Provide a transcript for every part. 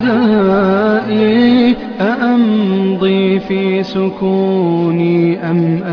أعزائي أأمضي في سكوني أم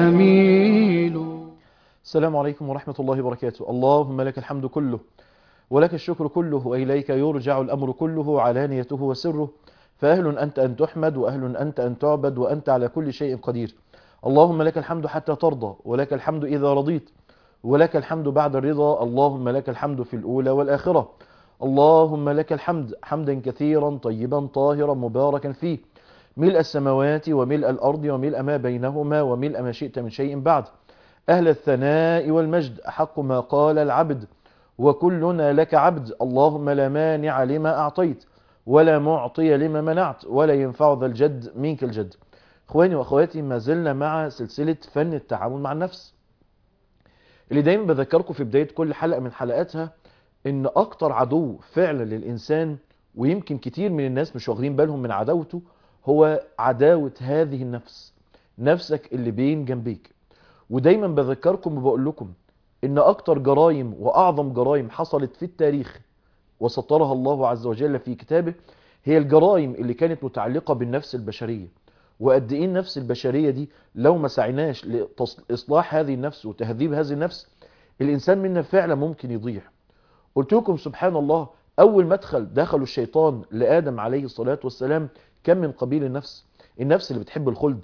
أميل السلام عليكم ورحمة الله وبركاته اللهم لك الحمد كله ولك الشكر كله وإليك يرجع الأمر كله علانيته وسره فأهل أنت أن تحمد وأهل أنت أن تعبد وأنت على كل شيء قدير اللهم لك الحمد حتى ترضى ولك الحمد إذا رضيت ولك الحمد بعد الرضا اللهم لك الحمد في الأولى والآخرة اللهم لك الحمد حمدا كثيرا طيبا طاهرا مباركا فيه ملء السماوات وملء الأرض وملء ما بينهما وملء ما شئت من شيء بعد أهل الثناء والمجد أحق ما قال العبد وكلنا لك عبد اللهم لا مانع لما أعطيت ولا معطي لما منعت ولا ينفع ذا الجد منك الجد اخواني واخواتي ما زلنا مع سلسلة فن التعامل مع النفس اللي دايما بذكركم في بداية كل حلقة من حلقاتها ان اكتر عدو فعلا للانسان ويمكن كتير من الناس مش واخدين بالهم من عداوته هو عداوة هذه النفس نفسك اللي بين جنبيك ودايما بذكركم وبقول لكم ان اكتر جرائم واعظم جرائم حصلت في التاريخ وسطرها الله عز وجل في كتابه هي الجرائم اللي كانت متعلقة بالنفس البشرية وقد ايه النفس البشرية دي لو ما سعيناش لإصلاح هذه النفس وتهذيب هذه النفس الإنسان منا فعلا ممكن يضيع قلت لكم سبحان الله أول مدخل دخلوا الشيطان لآدم عليه الصلاة والسلام كان من قبيل النفس النفس اللي بتحب الخلد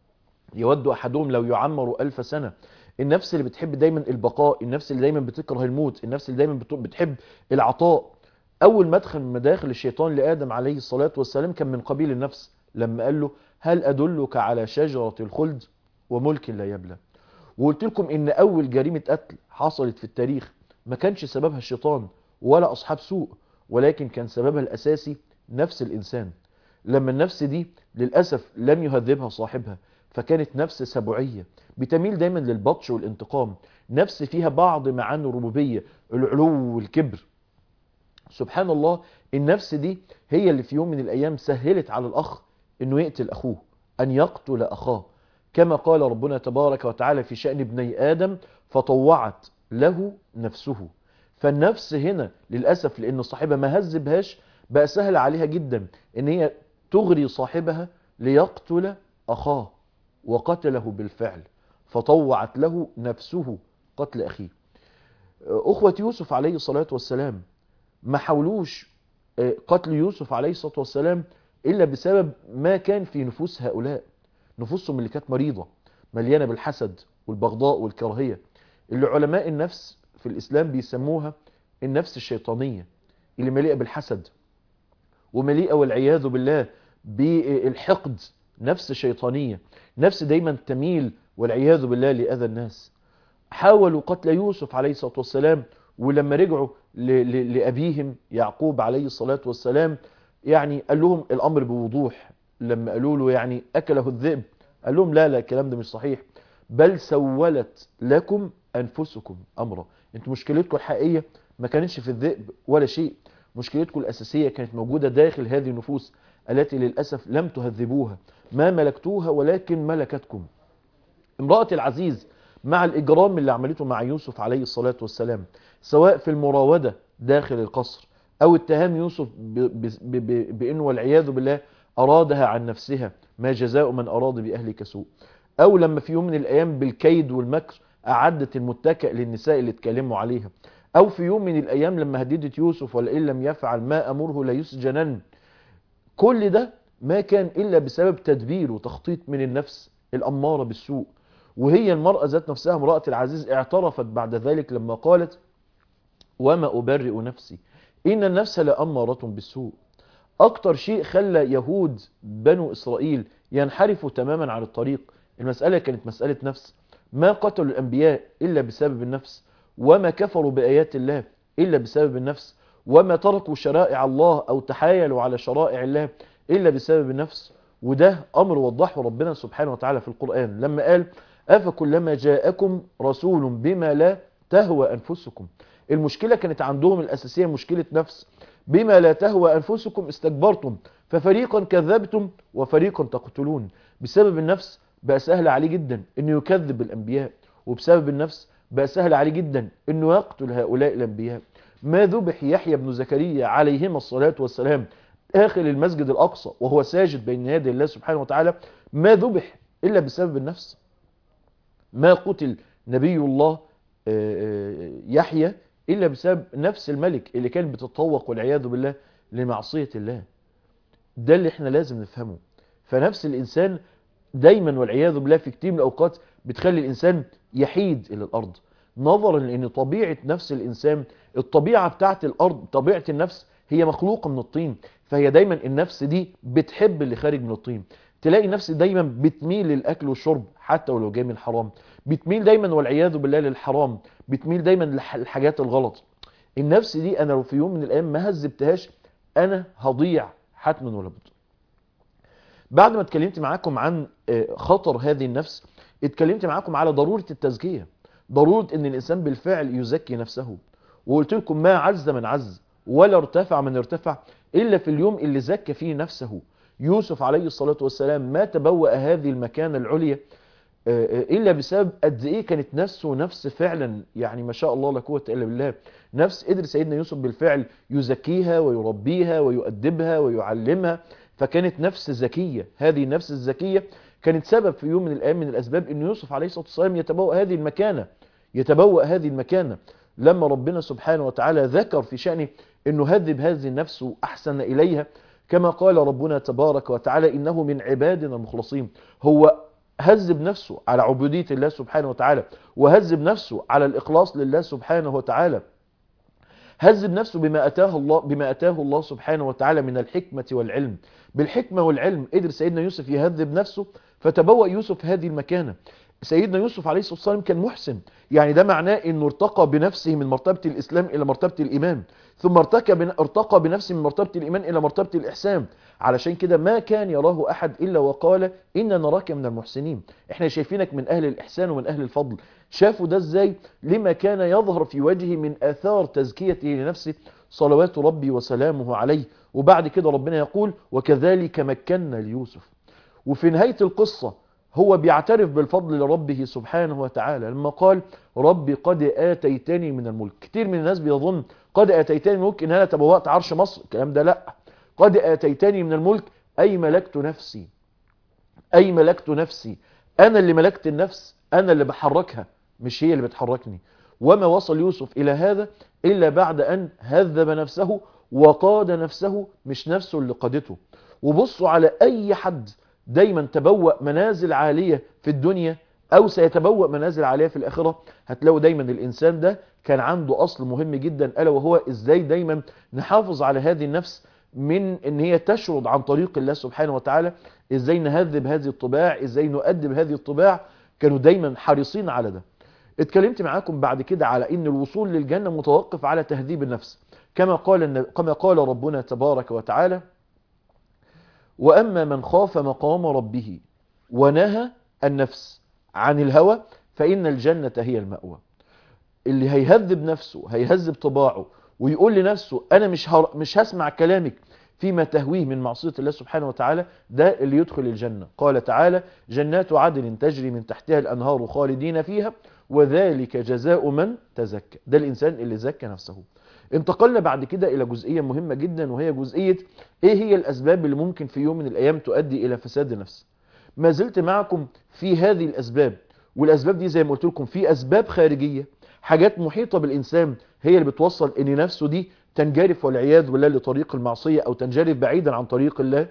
يود أحدهم لو يعمر ألف سنة النفس اللي بتحب دايما البقاء النفس اللي دايما بتكره الموت النفس اللي دايما بتحب العطاء أول مدخل من مداخل الشيطان لآدم عليه الصلاة والسلام كان من قبيل النفس لما قال له هل أدلك على شجرة الخلد وملك لا يبلى وقلت لكم إن أول جريمة قتل حصلت في التاريخ ما كانش سببها الشيطان ولا أصحاب سوء ولكن كان سببها الأساسي نفس الإنسان لما النفس دي للأسف لم يهذبها صاحبها فكانت نفس سبوعية بتميل دايما للبطش والانتقام نفس فيها بعض معاني الربوبية العلو والكبر سبحان الله النفس دي هي اللي في يوم من الأيام سهلت على الأخ أنه يقتل أخوه أن يقتل أخاه كما قال ربنا تبارك وتعالى في شأن ابني آدم فطوعت له نفسه فالنفس هنا للأسف لأن صاحبها ما هذبهاش بقى سهل عليها جدا أن هي تغري صاحبها ليقتل أخاه وقتله بالفعل فطوعت له نفسه قتل أخيه أخوة يوسف عليه الصلاة والسلام ما حاولوش قتل يوسف عليه الصلاة والسلام إلا بسبب ما كان في نفوس هؤلاء نفوسهم اللي كانت مريضة مليانة بالحسد والبغضاء والكراهية اللي علماء النفس في الإسلام بيسموها النفس الشيطانية اللي مليئة بالحسد ومليئة والعياذ بالله بالحقد نفس شيطانية نفس دايما تميل والعياذ بالله لأذى الناس حاولوا قتل يوسف عليه الصلاة والسلام ولما رجعوا لأبيهم يعقوب عليه الصلاة والسلام يعني قال لهم الأمر بوضوح لما قالوا له يعني أكله الذئب قال لهم لا لا الكلام ده مش صحيح بل سولت لكم أنفسكم أمرا انتوا مشكلتكم الحقيقية ما كانتش في الذئب ولا شيء مشكلتكم الأساسية كانت موجودة داخل هذه النفوس التي للأسف لم تهذبوها ما ملكتوها ولكن ملكتكم امرأة العزيز مع الإجرام اللي عملته مع يوسف عليه الصلاة والسلام سواء في المراودة داخل القصر أو اتهام يوسف بأنه والعياذ بالله أرادها عن نفسها ما جزاء من أراد بأهلك سوء أو لما في يوم من الأيام بالكيد والمكر أعدت المتكئ للنساء اللي اتكلموا عليها أو في يوم من الأيام لما هددت يوسف ولئن لم يفعل ما أمره ليسجنن كل ده ما كان إلا بسبب تدبير وتخطيط من النفس الأمارة بالسوء وهي المرأة ذات نفسها امرأة العزيز اعترفت بعد ذلك لما قالت وما أبرئ نفسي إن النفس لأمارة بالسوء أكتر شيء خلى يهود بنو إسرائيل ينحرفوا تماما عن الطريق المسألة كانت مسألة نفس ما قتلوا الأنبياء إلا بسبب النفس وما كفروا بآيات الله إلا بسبب النفس وما تركوا شرائع الله أو تحايلوا على شرائع الله إلا بسبب النفس وده أمر وضحه ربنا سبحانه وتعالى في القرآن لما قال أفكلما جاءكم رسول بما لا تهوى أنفسكم المشكلة كانت عندهم الأساسية مشكلة نفس بما لا تهوى أنفسكم استكبرتم ففريقا كذبتم وفريقا تقتلون بسبب النفس بقى سهل عليه جدا انه يكذب الانبياء وبسبب النفس بقى سهل عليه جدا انه يقتل هؤلاء الانبياء ما ذبح يحيى بن زكريا عليهما الصلاة والسلام داخل المسجد الأقصى وهو ساجد بين يدي الله سبحانه وتعالى ما ذبح إلا بسبب النفس ما قتل نبي الله يحيى إلا بسبب نفس الملك اللي كان بتتطوق والعياذ بالله لمعصية الله ده اللي احنا لازم نفهمه فنفس الإنسان دايما والعياذ بالله في كتير من الأوقات بتخلي الإنسان يحيد إلى الأرض نظرا لأن طبيعة نفس الإنسان الطبيعة بتاعت الأرض طبيعة النفس هي مخلوقة من الطين فهي دايما النفس دي بتحب اللي خارج من الطين تلاقي نفس دايما بتميل للأكل والشرب حتى ولو جاي من حرام بتميل دايما والعياذ بالله للحرام بتميل دايما للحاجات الغلط النفس دي أنا لو في يوم من الأيام ما هذبتهاش أنا هضيع حتما ولا بد بعد ما اتكلمت معاكم عن خطر هذه النفس اتكلمت معاكم على ضرورة التزكية ضرورة ان الانسان بالفعل يزكي نفسه وقلت لكم ما عز من عز ولا ارتفع من ارتفع الا في اليوم اللي زكى فيه نفسه يوسف عليه الصلاة والسلام ما تبوأ هذه المكانة العليا الا بسبب قد ايه كانت نفسه نفس فعلا يعني ما شاء الله لا قوه الا بالله نفس قدر سيدنا يوسف بالفعل يزكيها ويربيها ويؤدبها ويعلمها فكانت نفس ذكيه هذه النفس الذكيه كانت سبب في يوم من الايام من الاسباب ان يوسف عليه الصلاه والسلام يتبوأ هذه المكانه يتبوأ هذه المكانه لما ربنا سبحانه وتعالى ذكر في شأنه انه هذب هذه النفس واحسن اليها كما قال ربنا تبارك وتعالى انه من عبادنا المخلصين هو هذب نفسه على عبودية الله سبحانه وتعالى وهذب نفسه على الإخلاص لله سبحانه وتعالى هذب نفسه بما أتاه الله بما أتاه الله سبحانه وتعالى من الحكمة والعلم بالحكمة والعلم قدر سيدنا يوسف يهذب نفسه فتبوأ يوسف هذه المكانة سيدنا يوسف عليه الصلاة والسلام كان محسن يعني ده معناه انه ارتقى بنفسه من مرتبة الإسلام إلى مرتبة الإيمان ثم ارتقى بن... ارتقى بنفسه من مرتبة الإيمان إلى مرتبة الإحسان علشان كده ما كان يراه أحد إلا وقال إن نراك من المحسنين احنا شايفينك من أهل الإحسان ومن أهل الفضل شافوا ده ازاي لما كان يظهر في وجهه من آثار تزكيته لنفسه صلوات ربي وسلامه عليه وبعد كده ربنا يقول وكذلك مكنا ليوسف وفي نهاية القصة هو بيعترف بالفضل لربه سبحانه وتعالى لما قال ربي قد آتيتني من الملك كتير من الناس بيظن قد آتيتني من الملك إن أنا تبوأت عرش مصر الكلام ده لا قد آتيتني من الملك أي ملكت نفسي أي ملكت نفسي أنا اللي ملكت النفس أنا اللي بحركها مش هي اللي بتحركني وما وصل يوسف إلى هذا إلا بعد أن هذب نفسه وقاد نفسه مش نفسه اللي قادته وبصوا على أي حد دايما تبوأ منازل عالية في الدنيا أو سيتبوأ منازل عالية في الآخرة هتلاقوا دايما الإنسان ده كان عنده أصل مهم جدا ألا وهو إزاي دايما نحافظ على هذه النفس من ان هي تشرد عن طريق الله سبحانه وتعالى ازاي نهذب هذه الطباع ازاي نؤدب هذه الطباع كانوا دايما حريصين على ده اتكلمت معاكم بعد كده على ان الوصول للجنة متوقف على تهذيب النفس كما قال كما قال ربنا تبارك وتعالى واما من خاف مقام ربه ونهى النفس عن الهوى فان الجنة هي المأوى اللي هيهذب نفسه هيهذب طباعه ويقول لنفسه انا مش هر... مش هسمع كلامك فيما تهويه من معصية الله سبحانه وتعالى ده اللي يدخل الجنة قال تعالى جنات عدن تجري من تحتها الأنهار خالدين فيها وذلك جزاء من تزكى ده الإنسان اللي زكى نفسه انتقلنا بعد كده إلى جزئية مهمة جدا وهي جزئية إيه هي الأسباب اللي ممكن في يوم من الأيام تؤدي إلى فساد النفس ما زلت معكم في هذه الأسباب والأسباب دي زي ما قلت لكم في أسباب خارجية حاجات محيطة بالإنسان هي اللي بتوصل ان نفسه دي تنجرف والعياذ بالله لطريق المعصية او تنجرف بعيدا عن طريق الله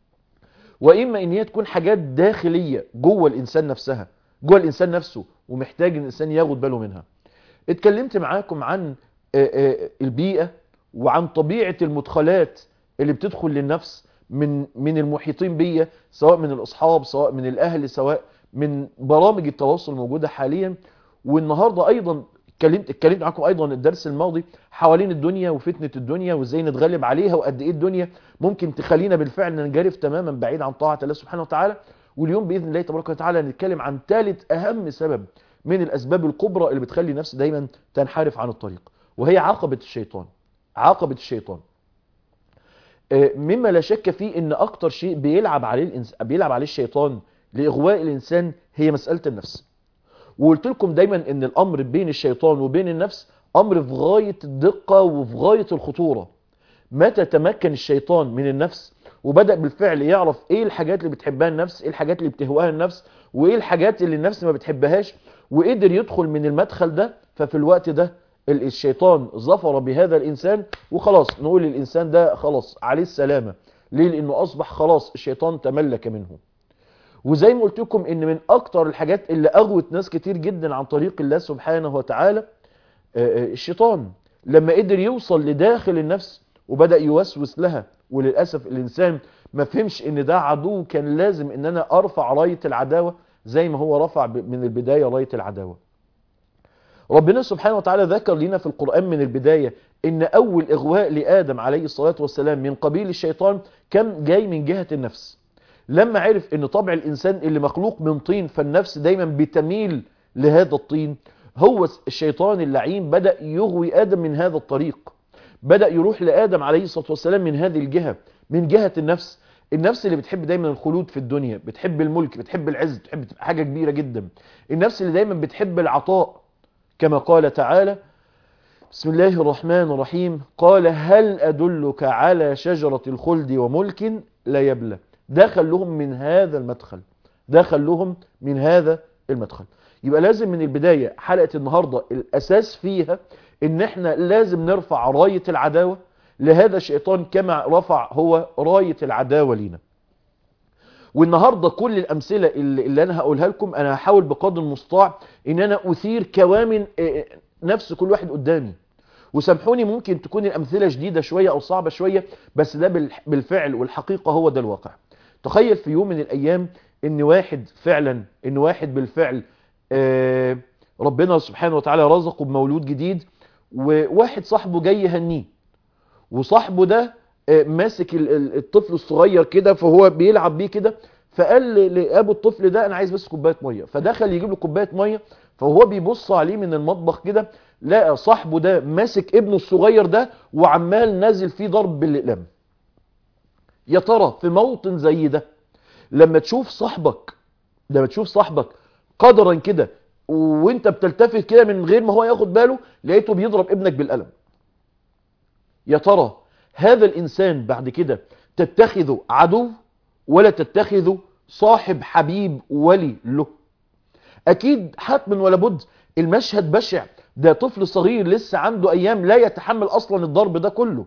واما ان هي تكون حاجات داخلية جوه الانسان نفسها جوه الانسان نفسه ومحتاج ان الانسان ياخد باله منها اتكلمت معاكم عن البيئة وعن طبيعة المدخلات اللي بتدخل للنفس من من المحيطين بيا سواء من الاصحاب سواء من الاهل سواء من برامج التواصل الموجودة حاليا والنهاردة ايضا اتكلمت اتكلمت معاكم ايضا الدرس الماضي حوالين الدنيا وفتنه الدنيا وازاي نتغلب عليها وقد ايه الدنيا ممكن تخلينا بالفعل ننجرف تماما بعيد عن طاعه الله سبحانه وتعالى واليوم باذن الله تبارك وتعالى نتكلم عن ثالث اهم سبب من الاسباب الكبرى اللي بتخلي النفس دايما تنحرف عن الطريق وهي عقبه الشيطان عقبه الشيطان مما لا شك فيه ان اكتر شيء بيلعب عليه الإنس... بيلعب عليه الشيطان لاغواء الانسان هي مساله النفس وقلت لكم دايما ان الامر بين الشيطان وبين النفس امر في غاية الدقة وفي غاية الخطورة متى تمكن الشيطان من النفس وبدأ بالفعل يعرف ايه الحاجات اللي بتحبها النفس ايه الحاجات اللي بتهواها النفس وايه الحاجات اللي النفس ما بتحبهاش وقدر يدخل من المدخل ده ففي الوقت ده الشيطان ظفر بهذا الانسان وخلاص نقول الانسان ده خلاص عليه السلامة ليه لانه اصبح خلاص الشيطان تملك منه وزي ما قلت لكم ان من اكتر الحاجات اللي اغوت ناس كتير جدا عن طريق الله سبحانه وتعالى الشيطان لما قدر يوصل لداخل النفس وبدأ يوسوس لها وللأسف الإنسان ما فهمش ان ده عدو كان لازم ان انا ارفع راية العداوة زي ما هو رفع من البداية راية العداوة ربنا سبحانه وتعالى ذكر لنا في القرآن من البداية ان اول اغواء لآدم عليه الصلاة والسلام من قبيل الشيطان كان جاي من جهة النفس لما عرف ان طبع الانسان اللي مخلوق من طين فالنفس دايما بتميل لهذا الطين هو الشيطان اللعين بدأ يغوي آدم من هذا الطريق بدأ يروح لآدم عليه الصلاة والسلام من هذه الجهة من جهة النفس النفس اللي بتحب دايما الخلود في الدنيا بتحب الملك بتحب العز بتحب تبقى حاجة كبيرة جدا النفس اللي دايما بتحب العطاء كما قال تعالى بسم الله الرحمن الرحيم قال هل أدلك على شجرة الخلد وملك لا يبلى دخل لهم من هذا المدخل دخل لهم من هذا المدخل يبقى لازم من البداية حلقة النهاردة الأساس فيها ان احنا لازم نرفع راية العداوة لهذا الشيطان كما رفع هو راية العداوة لينا والنهاردة كل الأمثلة اللي, اللي أنا هقولها لكم أنا هحاول بقدر المستطاع إن أنا أثير كوامن نفس كل واحد قدامي وسامحوني ممكن تكون الأمثلة جديدة شوية أو صعبة شوية بس ده بالفعل والحقيقة هو ده الواقع تخيل في يوم من الأيام إن واحد فعلا إن واحد بالفعل آه ربنا سبحانه وتعالى رزقه بمولود جديد وواحد صاحبه جاي يهنيه وصاحبه ده ماسك الطفل الصغير كده فهو بيلعب بيه كده فقال لابو الطفل ده انا عايز بس كوبايه ميه فدخل يجيب له كوبايه ميه فهو بيبص عليه من المطبخ كده لقى صاحبه ده ماسك ابنه الصغير ده وعمال نازل فيه ضرب بالاقلام يا ترى في موطن زي ده لما تشوف صاحبك لما تشوف صاحبك قدرا كده وانت بتلتفت كده من غير ما هو ياخد باله لقيته بيضرب ابنك بالقلم يا ترى هذا الانسان بعد كده تتخذه عدو ولا تتخذه صاحب حبيب ولي له اكيد حتما ولا بد المشهد بشع ده طفل صغير لسه عنده ايام لا يتحمل اصلا الضرب ده كله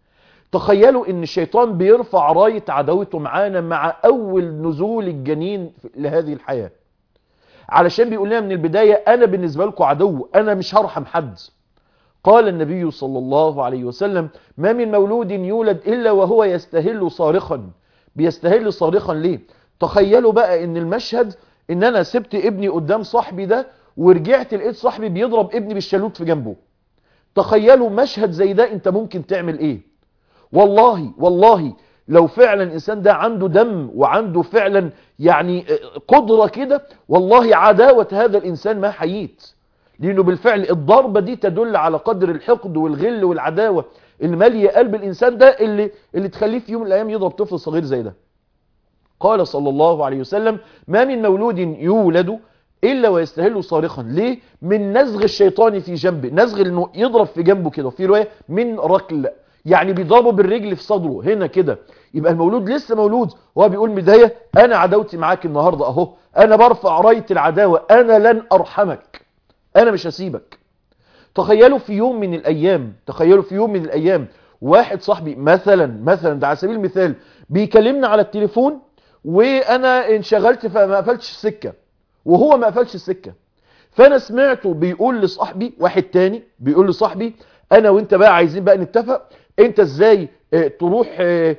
تخيلوا ان الشيطان بيرفع راية عداوته معانا مع اول نزول الجنين لهذه الحياة علشان بيقول لنا من البداية انا بالنسبة لكم عدو انا مش هرحم حد قال النبي صلى الله عليه وسلم ما من مولود يولد الا وهو يستهل صارخا بيستهل صارخا ليه تخيلوا بقى ان المشهد ان انا سبت ابني قدام صاحبي ده ورجعت لقيت صاحبي بيضرب ابني بالشالوت في جنبه تخيلوا مشهد زي ده انت ممكن تعمل ايه والله والله لو فعلا الانسان ده عنده دم وعنده فعلا يعني قدرة كده والله عداوة هذا الانسان ما حييت لانه بالفعل الضربة دي تدل على قدر الحقد والغل والعداوة اللي مالية قلب الانسان ده اللي, اللي تخليه في يوم من الايام يضرب طفل صغير زي ده قال صلى الله عليه وسلم ما من مولود يولد الا ويستهل صارخا ليه من نزغ الشيطان في جنبه نزغ انه يضرب في جنبه كده في روايه من ركل يعني بيضربه بالرجل في صدره هنا كده يبقى المولود لسه مولود وهو بيقول بدايه انا عداوتي معاك النهارده اهو انا برفع رايه العداوه انا لن ارحمك انا مش هسيبك تخيلوا في يوم من الايام تخيلوا في يوم من الايام واحد صاحبي مثلا مثلا ده على سبيل المثال بيكلمنا على التليفون وانا انشغلت فما قفلتش السكه وهو ما قفلش السكه فانا سمعته بيقول لصاحبي واحد تاني بيقول لصاحبي انا وانت بقى عايزين بقى نتفق انت ازاي اه تروح اه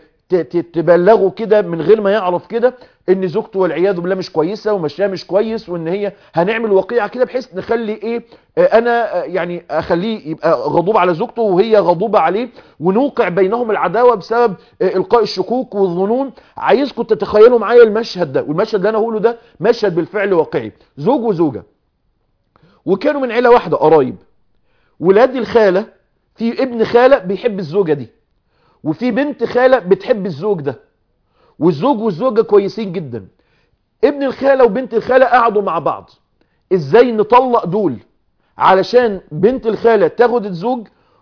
تبلغه كده من غير ما يعرف كده ان زوجته والعياذ بالله مش كويسه ومشيها مش كويس وان هي هنعمل وقيعه كده بحيث نخلي ايه اه انا يعني اخليه يبقى غضوب على زوجته وهي غضوبه عليه ونوقع بينهم العداوه بسبب القاء الشكوك والظنون عايزكم تتخيلوا معايا المشهد ده والمشهد اللي انا هقوله ده مشهد بالفعل واقعي زوج وزوجه وكانوا من عيله واحده قرايب ولاد الخاله في ابن خاله بيحب الزوجه دي وفي بنت خاله بتحب الزوج ده والزوج والزوجه كويسين جدا ابن الخاله وبنت الخاله قعدوا مع بعض ازاي نطلق دول علشان بنت الخاله تاخد الزوج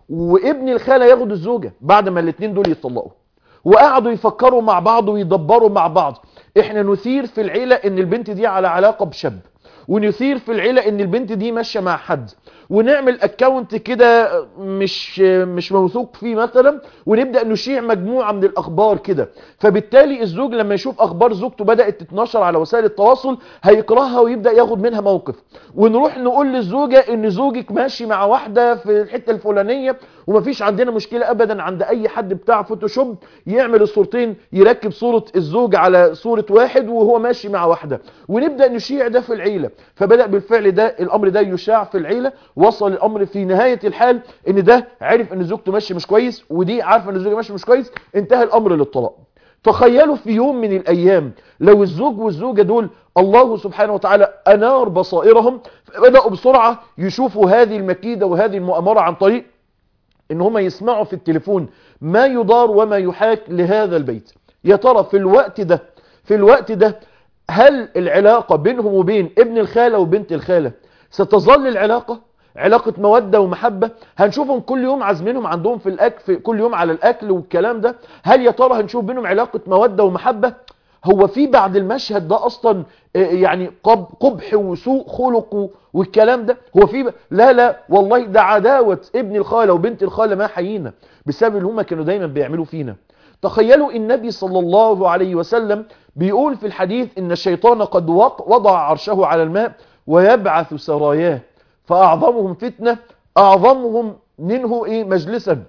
وابن الخالة ياخد الزوجة بعد ما الاتنين دول يتطلقوا وقعدوا يفكروا مع بعض ويدبروا مع بعض احنا نثير في العيلة ان البنت دي على علاقة بشاب ونثير في العيلة ان البنت دي ماشية مع حد ونعمل اكونت كده مش مش موثوق فيه مثلا ونبدا نشيع مجموعه من الاخبار كده فبالتالي الزوج لما يشوف اخبار زوجته بدات تتنشر على وسائل التواصل هيكرهها ويبدا ياخد منها موقف ونروح نقول للزوجه ان زوجك ماشي مع واحده في الحته الفلانيه ومفيش عندنا مشكله ابدا عند اي حد بتاع فوتوشوب يعمل الصورتين يركب صوره الزوج على صوره واحد وهو ماشي مع واحده ونبدا نشيع ده في العيله فبدا بالفعل ده الامر ده يشاع في العيله وصل الامر في نهايه الحال ان ده عرف ان زوجته ماشي مش كويس ودي عارفه ان زوجها ماشي مش كويس انتهى الامر للطلاق تخيلوا في يوم من الايام لو الزوج والزوجه دول الله سبحانه وتعالى انار بصائرهم بداوا بسرعه يشوفوا هذه المكيده وهذه المؤامره عن طريق ان هم يسمعوا في التليفون ما يدار وما يحاك لهذا البيت يا ترى في الوقت ده في الوقت ده هل العلاقه بينهم وبين ابن الخاله وبنت الخاله ستظل العلاقه علاقة مودة ومحبة هنشوفهم كل يوم عازمينهم عندهم في الأكل في كل يوم على الأكل والكلام ده هل يا ترى هنشوف بينهم علاقة مودة ومحبة هو في بعد المشهد ده أصلا يعني قبح وسوء خلق والكلام ده هو في لا لا والله ده عداوة ابن الخالة وبنت الخالة ما حيينا بسبب اللي هم كانوا دايما بيعملوا فينا تخيلوا النبي صلى الله عليه وسلم بيقول في الحديث إن الشيطان قد وضع عرشه على الماء ويبعث سراياه فأعظمهم فتنة أعظمهم منه إيه مجلسا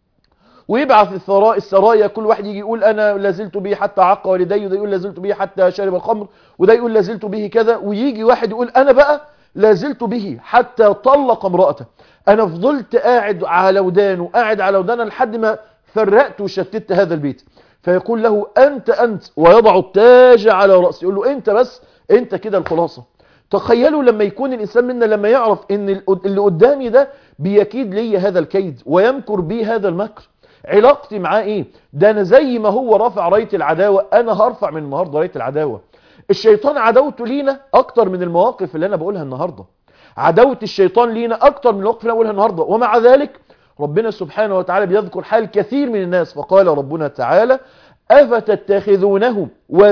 ويبعث الثراء السرايا كل واحد يجي يقول أنا لازلت به حتى عق والدي وده يقول لازلت به حتى شرب الخمر وده يقول لازلت به كذا ويجي واحد يقول أنا بقى لازلت به حتى طلق امرأته أنا فضلت قاعد على ودانه قاعد على ودانه لحد ما فرقت وشتت هذا البيت فيقول له أنت أنت ويضع التاج على رأسه يقول له أنت بس أنت كده الخلاصة تخيلوا لما يكون الإنسان منا لما يعرف ان اللي قدامي ده بيكيد لي هذا الكيد ويمكر بي هذا المكر علاقتي معاه ايه ده انا زي ما هو رافع راية العداوة انا هرفع من النهاردة راية العداوة الشيطان عداوته لينا اكتر من المواقف اللي انا بقولها النهاردة عداوة الشيطان لينا اكتر من المواقف اللي انا بقولها النهاردة ومع ذلك ربنا سبحانه وتعالى بيذكر حال كثير من الناس فقال ربنا تعالى أفتتخذونه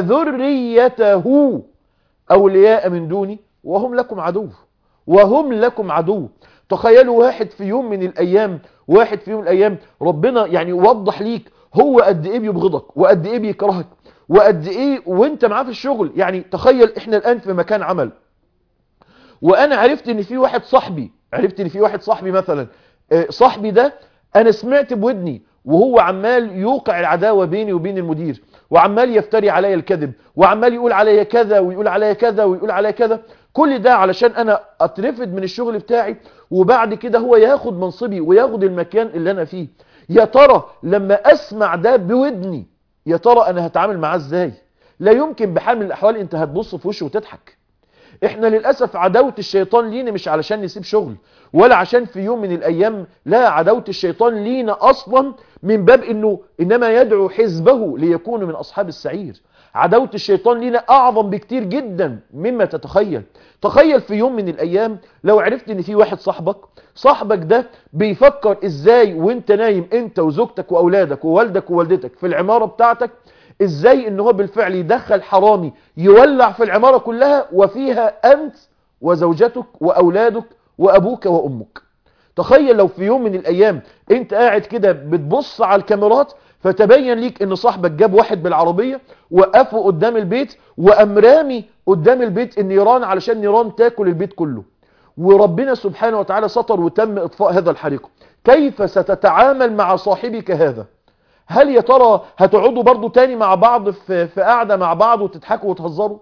وذريته أولياء من دوني وهم لكم عدو وهم لكم عدو تخيلوا واحد في يوم من الأيام واحد في يوم من الأيام ربنا يعني وضح ليك هو قد إيه بيبغضك وقد إيه بيكرهك وقد إيه وانت معاه في الشغل يعني تخيل إحنا الآن في مكان عمل وأنا عرفت إن في واحد صاحبي عرفت إن في واحد صاحبي مثلا صاحبي ده أنا سمعت بودني وهو عمال يوقع العداوة بيني وبين المدير وعمال يفتري عليا الكذب وعمال يقول عليا كذا ويقول عليا كذا ويقول عليا كذا كل ده علشان انا اترفد من الشغل بتاعي وبعد كده هو ياخد منصبي وياخد المكان اللي انا فيه يا ترى لما اسمع ده بودني يا ترى انا هتعامل معاه ازاي لا يمكن بحال من الاحوال انت هتبص في وشه وتضحك احنا للأسف عداوة الشيطان لينا مش علشان نسيب شغل ولا عشان في يوم من الأيام لا عداوة الشيطان لينا أصلا من باب أنه إنما يدعو حزبه ليكونوا من أصحاب السعير عداوة الشيطان لينا أعظم بكتير جدا مما تتخيل تخيل في يوم من الأيام لو عرفت أن في واحد صاحبك صاحبك ده بيفكر إزاي وانت نايم انت وزوجتك وأولادك ووالدك ووالدتك في العمارة بتاعتك ازاي ان هو بالفعل يدخل حرامي يولع في العمارة كلها وفيها انت وزوجتك واولادك وابوك وامك تخيل لو في يوم من الايام انت قاعد كده بتبص على الكاميرات فتبين ليك ان صاحبك جاب واحد بالعربية وقفه قدام البيت وامرامي قدام البيت النيران علشان نيران تاكل البيت كله وربنا سبحانه وتعالى سطر وتم اطفاء هذا الحريق كيف ستتعامل مع صاحبك هذا هل يا ترى هتقعدوا برضو تاني مع بعض في, في قاعدة مع بعض وتضحكوا وتهزروا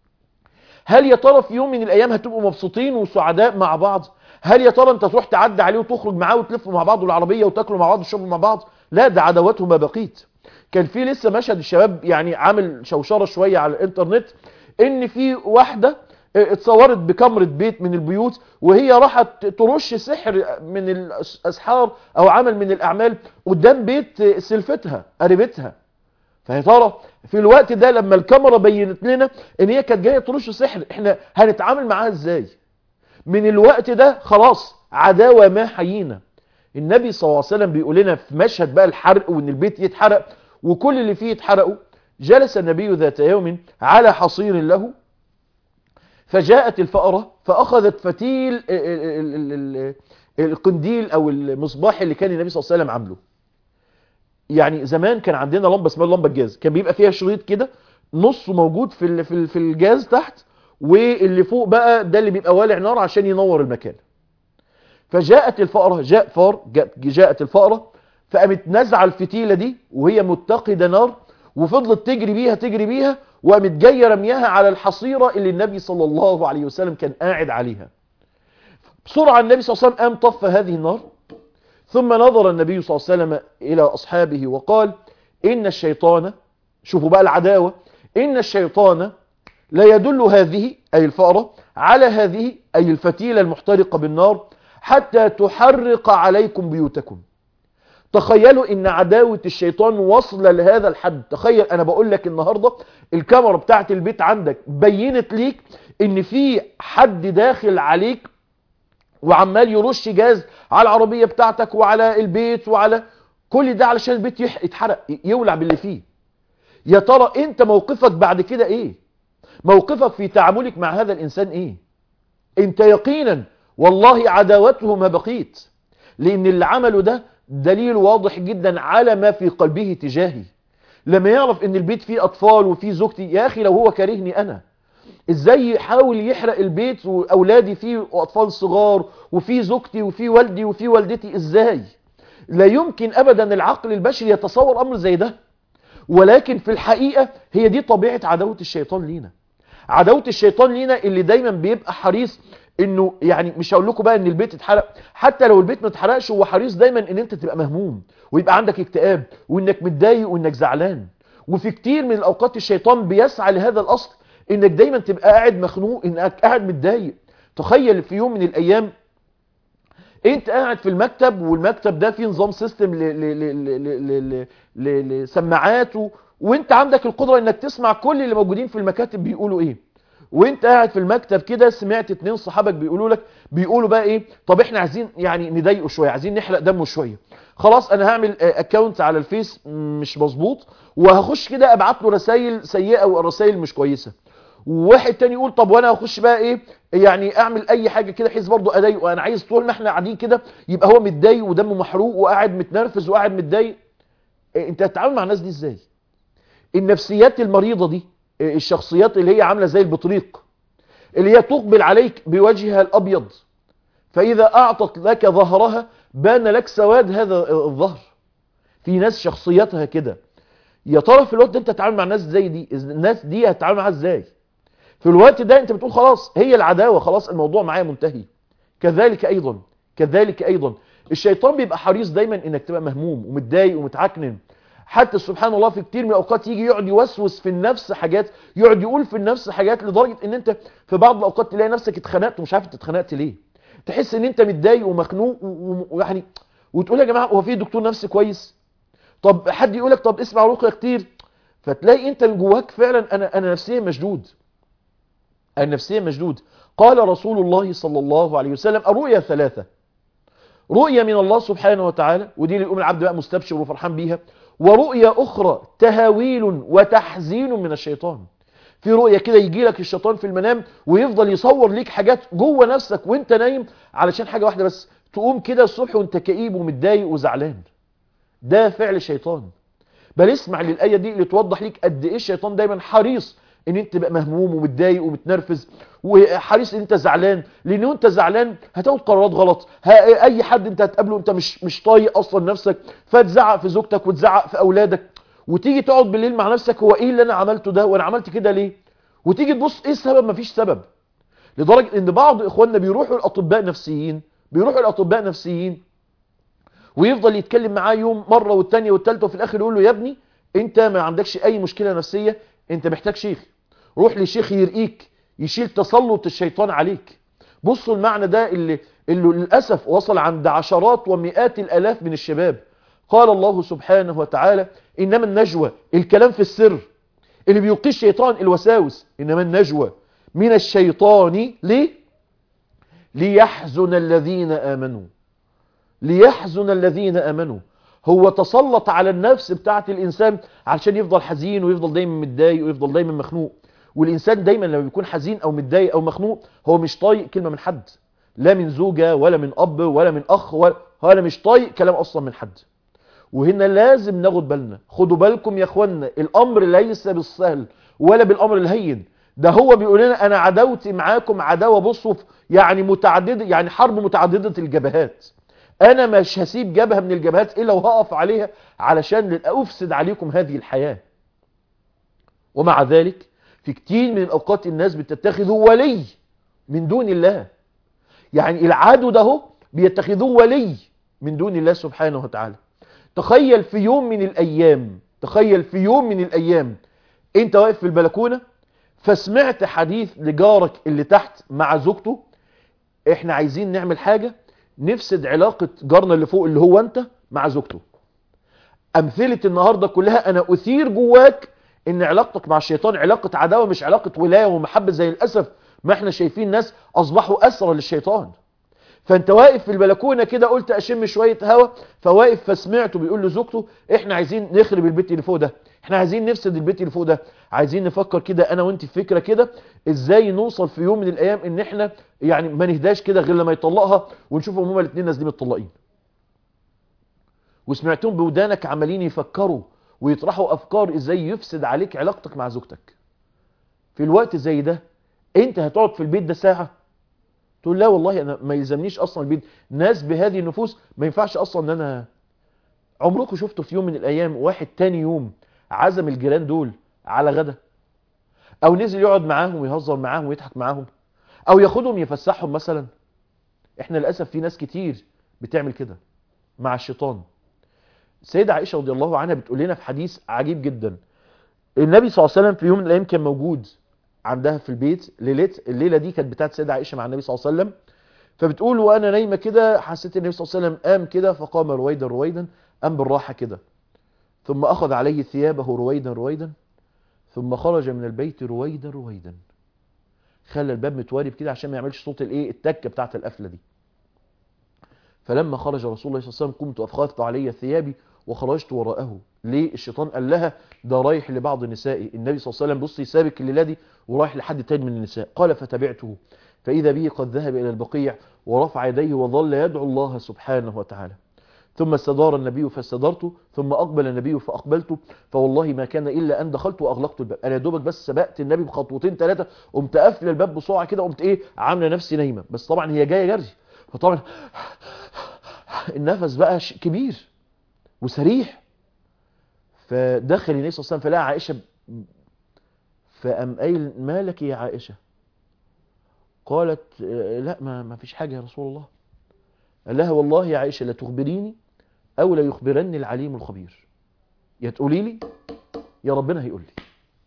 هل يا ترى في يوم من الايام هتبقوا مبسوطين وسعداء مع بعض هل يا ترى انت تروح تعدي عليه وتخرج معاه وتلفوا مع بعض العربية وتاكلوا مع بعض وتشربوا مع بعض لا ده عداوته ما بقيت كان في لسه مشهد الشباب يعني عامل شوشرة شوية على الانترنت ان في واحدة اتصورت بكاميرا بيت من البيوت وهي راحت ترش سحر من الاسحار او عمل من الاعمال قدام بيت سلفتها قريبتها فيا ترى في الوقت ده لما الكاميرا بينت لنا ان هي كانت جايه ترش سحر احنا هنتعامل معاها ازاي من الوقت ده خلاص عداوه ما حيينا النبي صلى الله عليه وسلم بيقول لنا في مشهد بقى الحرق وان البيت يتحرق وكل اللي فيه يتحرقوا جلس النبي ذات يوم على حصير له فجاءت الفأرة فأخذت فتيل ال- ال- ال- ال- القنديل أو المصباح اللي كان النبي صلى الله عليه وسلم عامله يعني زمان كان عندنا لمبة اسمها لمبة الجاز كان بيبقى فيها شريط كده نصه موجود في ال- في ال- في الجاز تحت واللي فوق بقى ده اللي بيبقى والع نار عشان ينور المكان فجاءت الفأرة جاء فار جاء- جاءت الفأرة فقامت نزع الفتيلة دي وهي متقدة نار وفضلت تجري بيها تجري بيها وقامت جايه رميها على الحصيرة اللي النبي صلى الله عليه وسلم كان قاعد عليها بسرعة النبي صلى الله عليه وسلم قام طفى هذه النار ثم نظر النبي صلى الله عليه وسلم إلى أصحابه وقال إن الشيطان شوفوا بقى العداوة إن الشيطان لا يدل هذه أي الفأرة على هذه أي الفتيلة المحترقة بالنار حتى تحرق عليكم بيوتكم تخيلوا ان عداوة الشيطان واصلة لهذا الحد تخيل انا بقول لك النهاردة الكاميرا بتاعت البيت عندك بينت ليك ان في حد داخل عليك وعمال يرش جاز على العربية بتاعتك وعلى البيت وعلى كل ده علشان البيت يح- يتحرق يولع باللي فيه يا ترى انت موقفك بعد كده ايه موقفك في تعاملك مع هذا الانسان ايه انت يقينا والله عداوته ما بقيت لان اللي عمله ده دليل واضح جدا على ما في قلبه تجاهي لما يعرف ان البيت فيه اطفال وفيه زوجتي يا اخي لو هو كارهني انا ازاي يحاول يحرق البيت واولادي فيه اطفال صغار وفيه زوجتي وفيه والدي وفيه والدتي ازاي لا يمكن ابدا العقل البشري يتصور امر زي ده ولكن في الحقيقة هي دي طبيعة عداوة الشيطان لينا عداوة الشيطان لينا اللي دايما بيبقى حريص انه يعني مش هقول لكم بقى ان البيت اتحرق حتى لو البيت ما اتحرقش هو حريص دايما ان انت تبقى مهموم ويبقى عندك اكتئاب وانك متضايق وانك زعلان وفي كتير من الاوقات الشيطان بيسعى لهذا الاصل انك دايما تبقى قاعد مخنوق انك قاعد متضايق تخيل في يوم من الايام انت قاعد في المكتب والمكتب ده فيه نظام سيستم ل- ل- ل- ل- ل- ل- لسماعات و- وانت عندك القدرة انك تسمع كل اللي موجودين في المكاتب بيقولوا ايه وانت قاعد في المكتب كده سمعت اتنين صحابك بيقولوا لك بيقولوا بقى ايه طب احنا عايزين يعني نضايقه شويه عايزين نحرق دمه شويه خلاص انا هعمل اكونت على الفيس مش مظبوط وهخش كده ابعت له رسائل سيئه ورسائل مش كويسه وواحد تاني يقول طب وانا هخش بقى ايه يعني اعمل اي حاجه كده بحيث برضه اضايقه انا عايز طول ما احنا قاعدين كده يبقى هو متضايق ودمه محروق وقاعد متنرفز وقاعد متضايق إيه انت هتتعامل مع الناس دي ازاي النفسيات المريضه دي إيه الشخصيات اللي هي عامله زي البطريق اللي هي تقبل عليك بوجهها الابيض فاذا اعطت لك ظهرها بان لك سواد هذا الظهر في ناس شخصياتها كده يا ترى في الوقت ده انت تتعامل مع ناس زي دي الناس دي هتتعامل معاها ازاي في الوقت ده انت بتقول خلاص هي العداوه خلاص الموضوع معايا منتهي كذلك ايضا كذلك ايضا الشيطان بيبقى حريص دايما انك تبقى مهموم ومتضايق ومتعكنن حتى سبحان الله في كتير من الاوقات يجي يقعد يوسوس في النفس حاجات يقعد يقول في النفس حاجات لدرجه ان انت في بعض الاوقات تلاقي نفسك اتخنقت ومش عارف انت اتخنقت ليه تحس ان انت متضايق ومخنوق ويعني وتقول يا جماعه هو في دكتور نفسي كويس طب حد يقول لك طب اسمع رقيه كتير فتلاقي انت من جواك فعلا انا انا نفسيا مشدود انا نفسيا مشدود قال رسول الله صلى الله عليه وسلم الرؤيا ثلاثه رؤيا من الله سبحانه وتعالى ودي اللي يقوم العبد بقى مستبشر وفرحان بيها ورؤيا اخرى تهاويل وتحزين من الشيطان في رؤيا كده يجي لك الشيطان في المنام ويفضل يصور ليك حاجات جوه نفسك وانت نايم علشان حاجه واحده بس تقوم كده الصبح وانت كئيب ومتضايق وزعلان ده فعل شيطان بل اسمع للآية دي اللي توضح ليك قد ايه الشيطان دايما حريص ان انت تبقى مهموم ومتضايق ومتنرفز وحريص ان انت زعلان لان انت زعلان هتاخد قرارات غلط اي حد انت هتقابله انت مش مش طايق اصلا نفسك فتزعق في زوجتك وتزعق في اولادك وتيجي تقعد بالليل مع نفسك هو ايه اللي انا عملته ده وانا عملت كده ليه وتيجي تبص ايه السبب مفيش سبب لدرجة ان بعض اخواننا بيروحوا الاطباء نفسيين بيروحوا الاطباء نفسيين ويفضل يتكلم معاه يوم مرة والتانية والتالتة وفي الاخر يقول له يا ابني انت ما عندكش اي مشكلة نفسية انت محتاج شيخ روح لشيخ يرقيك يشيل تسلط الشيطان عليك بصوا المعنى ده اللي, اللي للأسف وصل عند عشرات ومئات الألاف من الشباب قال الله سبحانه وتعالى إنما النجوى الكلام في السر اللي بيلقي الشيطان الوساوس إنما النجوى من الشيطان ليه ليحزن الذين آمنوا ليحزن الذين امنوا هو تسلط على النفس بتاعت الانسان علشان يفضل حزين ويفضل دايما متضايق ويفضل دايما مخنوق والانسان دايما لما بيكون حزين او متضايق او مخنوق هو مش طايق كلمه من حد لا من زوجه ولا من اب ولا من اخ ولا ولا مش طايق كلام اصلا من حد وهنا لازم ناخد بالنا خدوا بالكم يا اخوانا الامر ليس بالسهل ولا بالامر الهين ده هو بيقول لنا انا عداوتي معاكم عداوه بصوا يعني متعدده يعني حرب متعدده الجبهات انا مش هسيب جبهه من الجبهات الا وهقف عليها علشان افسد عليكم هذه الحياه ومع ذلك في كتير من الاوقات الناس بتتخذوا ولي من دون الله يعني العدو ده هو بيتخذوه ولي من دون الله سبحانه وتعالى تخيل في يوم من الايام تخيل في يوم من الايام انت واقف في البلكونه فسمعت حديث لجارك اللي تحت مع زوجته احنا عايزين نعمل حاجه نفسد علاقه جارنا اللي فوق اللي هو انت مع زوجته امثله النهارده كلها انا اثير جواك ان علاقتك مع الشيطان علاقه عداوه مش علاقه ولايه ومحبه زي للاسف ما احنا شايفين ناس اصبحوا اسرى للشيطان فانت واقف في البلكونه كده قلت اشم شويه هوا فواقف فسمعته بيقول لزوجته احنا عايزين نخرب البيت اللي فوق ده احنا عايزين نفسد البيت اللي فوق ده عايزين نفكر كده انا وانت في فكره كده ازاي نوصل في يوم من الايام ان احنا يعني ما نهداش كده غير لما يطلقها ونشوفهم هما الاثنين نازلين متطلقين وسمعتهم بودانك عمالين يفكروا ويطرحوا افكار ازاي يفسد عليك علاقتك مع زوجتك في الوقت زي ده انت هتقعد في البيت ده ساعه تقول لا والله انا ما يلزمنيش اصلا البيت ناس بهذه النفوس ما ينفعش اصلا ان انا عمركم شفتوا في يوم من الايام واحد تاني يوم عزم الجيران دول على غدا او نزل يقعد معاهم ويهزر معاهم ويضحك معاهم او ياخدهم يفسحهم مثلا احنا للاسف في ناس كتير بتعمل كده مع الشيطان السيدة عائشة رضي الله عنها بتقول لنا في حديث عجيب جدا النبي صلى الله عليه وسلم في يوم من الايام كان موجود عندها في البيت ليله الليله دي كانت بتاعت السيده عائشه مع النبي صلى الله عليه وسلم فبتقول وانا نايمه كده حسيت النبي صلى الله عليه وسلم قام كده فقام رويدا رويدا قام بالراحه كده ثم اخذ عليه ثيابه رويدا رويدا ثم خرج من البيت رويدا رويدا خلى الباب متوارب كده عشان ما يعملش صوت الايه التكه بتاعت القفله دي فلما خرج رسول الله صلى الله عليه وسلم قمت افخذت علي ثيابي وخرجت وراءه ليه الشيطان قال لها ده رايح لبعض نسائي النبي صلى الله عليه وسلم بصي سابك الليله دي ورايح لحد تاني من النساء قال فتبعته فاذا به قد ذهب الى البقيع ورفع يديه وظل يدعو الله سبحانه وتعالى ثم استدار النبي فاستدرته ثم اقبل النبي فاقبلته فوالله ما كان الا ان دخلت واغلقت الباب انا يا دوبك بس سبقت النبي بخطوتين ثلاثه قمت قافل الباب بسرعه كده قمت ايه عامله نفسي نايمه بس طبعا هي جايه جري فطبعا النفس بقى كبير وسريع فدخل النبي صلى الله عليه وسلم فلقى عائشه فقام قايل ما لك يا عائشه قالت لا ما ما فيش حاجه يا رسول الله قال لها والله يا عائشه لا تخبريني او لا يخبرني العليم الخبير يا تقولي لي يا ربنا هيقول لي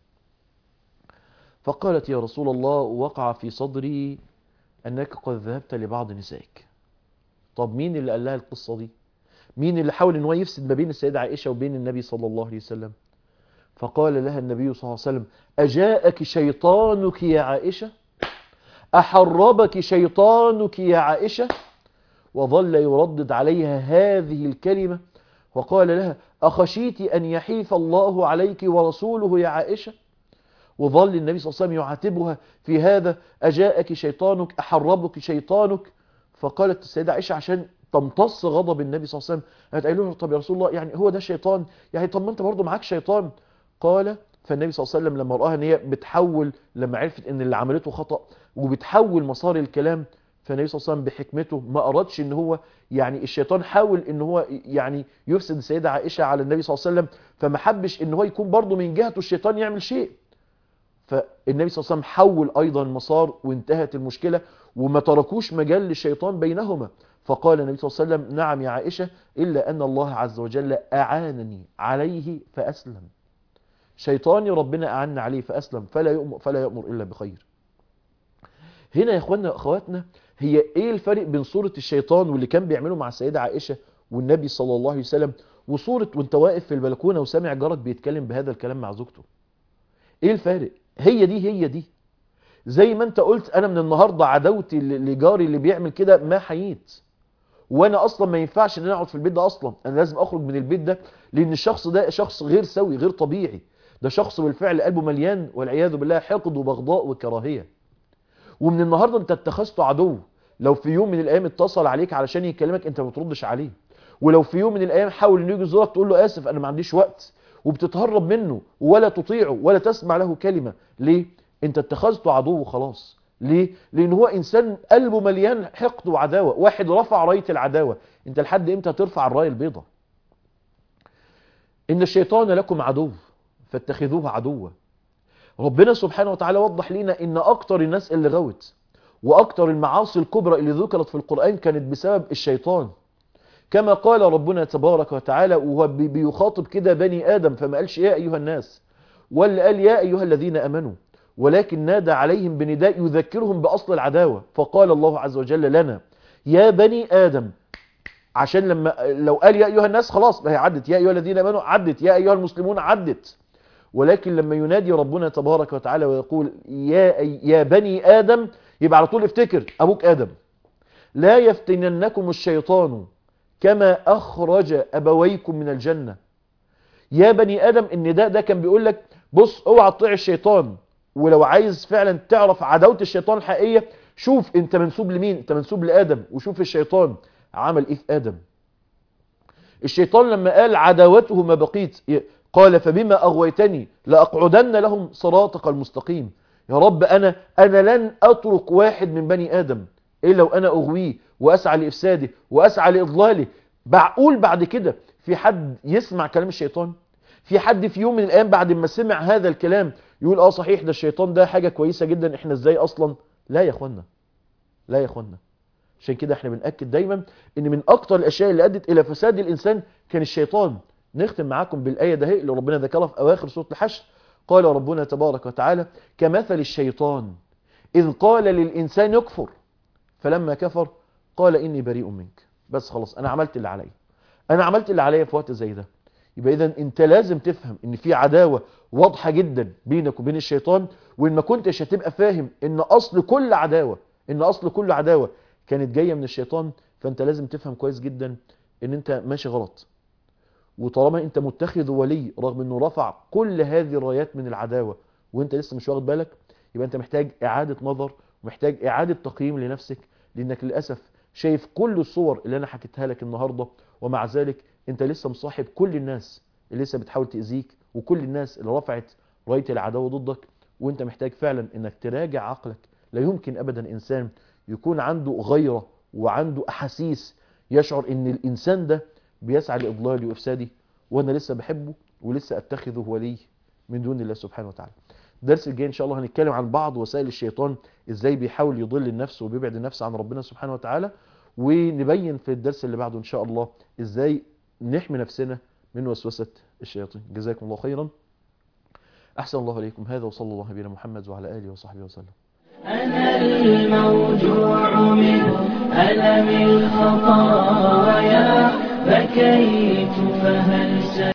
فقالت يا رسول الله وقع في صدري انك قد ذهبت لبعض نسائك طب مين اللي قال لها القصه دي مين اللي حاول ان هو يفسد ما بين السيدة عائشة وبين النبي صلى الله عليه وسلم فقال لها النبي صلى الله عليه وسلم أجاءك شيطانك يا عائشة أحربك شيطانك يا عائشة وظل يردد عليها هذه الكلمة وقال لها أخشيت أن يحيف الله عليك ورسوله يا عائشة وظل النبي صلى الله عليه وسلم يعاتبها في هذا أجاءك شيطانك أحربك شيطانك فقالت السيدة عائشة عشان تمتص غضب النبي صلى الله عليه وسلم هتقول له طب يا رسول الله يعني هو ده شيطان يعني طب ما انت برضه معاك شيطان قال فالنبي صلى الله عليه وسلم لما راها ان هي بتحول لما عرفت ان اللي عملته خطأ وبتحول مسار الكلام فالنبي صلى الله عليه وسلم بحكمته ما ارادش ان هو يعني الشيطان حاول ان هو يعني يفسد السيده عائشه على النبي صلى الله عليه وسلم فما حبش ان هو يكون برضه من جهته الشيطان يعمل شيء فالنبي صلى الله عليه وسلم حول ايضا المسار وانتهت المشكله وما تركوش مجال للشيطان بينهما فقال النبي صلى الله عليه وسلم نعم يا عائشة إلا أن الله عز وجل أعانني عليه فأسلم شيطاني ربنا أعان عليه فأسلم فلا يؤمر, فلا يؤمر إلا بخير هنا يا أخواننا أخواتنا هي إيه الفرق بين صورة الشيطان واللي كان بيعمله مع السيدة عائشة والنبي صلى الله عليه وسلم وصورة وانت واقف في البلكونة وسامع جارك بيتكلم بهذا الكلام مع زوجته ايه الفارق هي دي هي دي زي ما انت قلت انا من النهاردة عدوتي لجاري اللي بيعمل كده ما حييت وانا اصلا ما ينفعش ان انا اقعد في البيت ده اصلا انا لازم اخرج من البيت ده لان الشخص ده شخص غير سوي غير طبيعي ده شخص بالفعل قلبه مليان والعياذ بالله حقد وبغضاء وكراهيه ومن النهارده انت اتخذته عدو لو في يوم من الايام اتصل عليك علشان يكلمك انت ما بتردش عليه ولو في يوم من الايام حاول انه يجي يزورك تقول له اسف انا ما عنديش وقت وبتتهرب منه ولا تطيعه ولا تسمع له كلمه ليه انت اتخذته عدو خلاص ليه لان هو انسان قلبه مليان حقد وعداوه واحد رفع رايه العداوه انت لحد امتى هترفع الرايه البيضاء ان الشيطان لكم عدو فاتخذوه عدوا ربنا سبحانه وتعالى وضح لنا ان اكتر الناس اللي غوت واكتر المعاصي الكبرى اللي ذكرت في القرآن كانت بسبب الشيطان كما قال ربنا تبارك وتعالى وهو بي- بيخاطب كده بني آدم فما قالش يا أيها الناس ولا قال يا أيها الذين أمنوا ولكن نادى عليهم بنداء يذكرهم بأصل العداوة فقال الله عز وجل لنا يا بني آدم عشان لما لو قال يا أيها الناس خلاص ما هي عدت يا أيها الذين أمنوا عدت يا أيها المسلمون عدت ولكن لما ينادي ربنا تبارك وتعالى ويقول يا, يا بني آدم يبقى على طول افتكر أبوك آدم لا يفتننكم الشيطان كما أخرج أبويكم من الجنة يا بني آدم النداء ده كان بيقول لك بص اوعى تطيع الشيطان ولو عايز فعلا تعرف عداوة الشيطان الحقيقية شوف انت منسوب لمين انت منسوب لآدم وشوف الشيطان عمل ايه في آدم الشيطان لما قال عداوته ما بقيت قال فبما أغويتني لأقعدن لهم صراطك المستقيم يا رب أنا أنا لن أترك واحد من بني آدم إلا لو أنا أغويه وأسعى لإفساده وأسعى لإضلاله معقول بعد كده في حد يسمع كلام الشيطان في حد في يوم من الأيام بعد ما سمع هذا الكلام يقول اه صحيح ده الشيطان ده حاجة كويسة جدا احنا ازاي اصلا لا يا اخوانا لا يا اخوانا عشان كده احنا بنأكد دايما ان من اكتر الاشياء اللي ادت الى فساد الانسان كان الشيطان نختم معاكم بالآية ده اللي ربنا ذكرها في اواخر سورة الحشر قال ربنا تبارك وتعالى كمثل الشيطان اذ قال للانسان يكفر فلما كفر قال اني بريء منك بس خلاص انا عملت اللي عليا انا عملت اللي عليا في وقت زي ده يبقى اذا انت لازم تفهم ان في عداوة واضحة جدا بينك وبين الشيطان وان ما كنتش هتبقى فاهم ان اصل كل عداوة ان اصل كل عداوة كانت جاية من الشيطان فانت لازم تفهم كويس جدا ان انت ماشي غلط وطالما انت متخذ ولي رغم انه رفع كل هذه الرايات من العداوة وانت لسه مش واخد بالك يبقى انت محتاج اعادة نظر ومحتاج اعادة تقييم لنفسك لانك للأسف شايف كل الصور اللي انا حكيتها لك النهاردة ومع ذلك انت لسه مصاحب كل الناس اللي لسه بتحاول تأذيك وكل الناس اللي رفعت راية العداوة ضدك وانت محتاج فعلا انك تراجع عقلك لا يمكن ابدا انسان يكون عنده غيرة وعنده احاسيس يشعر ان الانسان ده بيسعى لاضلالي وافسادي وانا لسه بحبه ولسه اتخذه ولي من دون الله سبحانه وتعالى الدرس الجاي ان شاء الله هنتكلم عن بعض وسائل الشيطان ازاي بيحاول يضل النفس وبيبعد النفس عن ربنا سبحانه وتعالى ونبين في الدرس اللي بعده ان شاء الله ازاي نحمي نفسنا من وسوسة الشياطين جزاكم الله خيرا أحسن الله عليكم هذا وصلى الله بنا محمد وعلى آله وصحبه وسلم أنا الموجوع من ألم الخطايا بكيت فهل